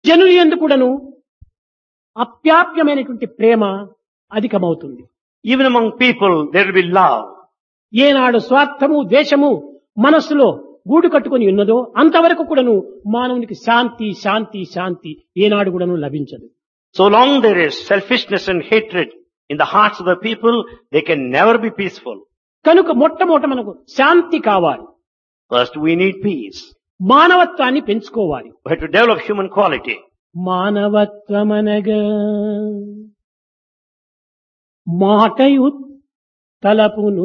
జనులు ఎందు కూడాను అప్యాప్యమైనటువంటి ప్రేమ అధికమవుతుంది Even among people, there will be love. ఏనాడు స్వార్థము ద్వేషము మనస్సులో గూడు కట్టుకొని ఉన్నదో అంతవరకు కూడాను మానవునికి శాంతి శాంతి శాంతి ఏనాడు కూడాను లభించదు So long there is selfishness and hatred in the hearts of the people, they can never be peaceful. కనుక మొట్టమొదట మనకు శాంతి కావాలి First, we need peace. మానవత్వాన్ని పెంచుకోవాలి We have to develop human quality. మానవత్వమనగా మాటయు తలపును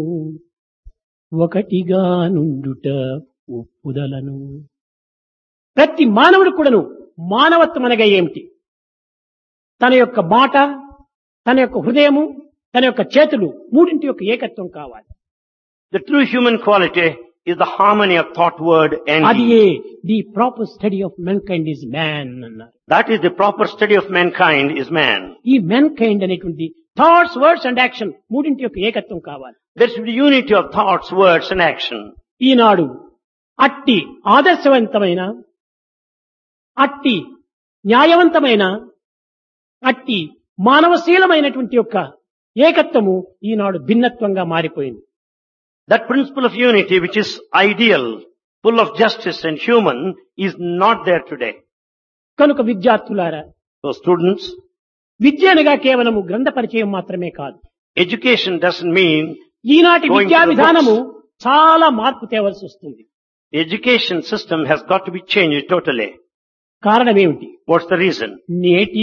ఒకటిగా నుండుట ఒప్పుదలను ప్రతి మానవుడు కూడాను మానవత్వం అనగా ఏమిటి తన యొక్క మాట తన యొక్క హృదయము తన యొక్క చేతులు మూడింటి యొక్క ఏకత్వం కావాలి The true human quality is the harmony of thought, word and అది deed. The proper study of mankind is man అన్నారు That is the proper study of mankind is man. ఈ మెన్ కైండ్ అనేటువంటి thoughts words and action మూడింటి యొక్క ఏకత్వం కావాలి There should be unity of thoughts, words and action. ఈనాడు అట్టి ఆదర్శవంతమైన అట్టి న్యాయవంతమైన అట్టి మానవశీలమైనటువంటి యొక్క ఏకత్వము ఈనాడు భిన్నత్వంగా మారిపోయింది That principle of unity which is ideal, full of justice and human is not there today. కనుక విద్యార్థులారా So students, విద్య అనగా కేవలము గ్రంథ పరిచయం మాత్రమే కాదు education doesn't mean ఈనాటి Going to విద్యా the విధానము చాలా మార్పు తేవలసి వస్తుంది the education system has got to be changed totally. కారణం ఏమిటి What's the reason? నేటి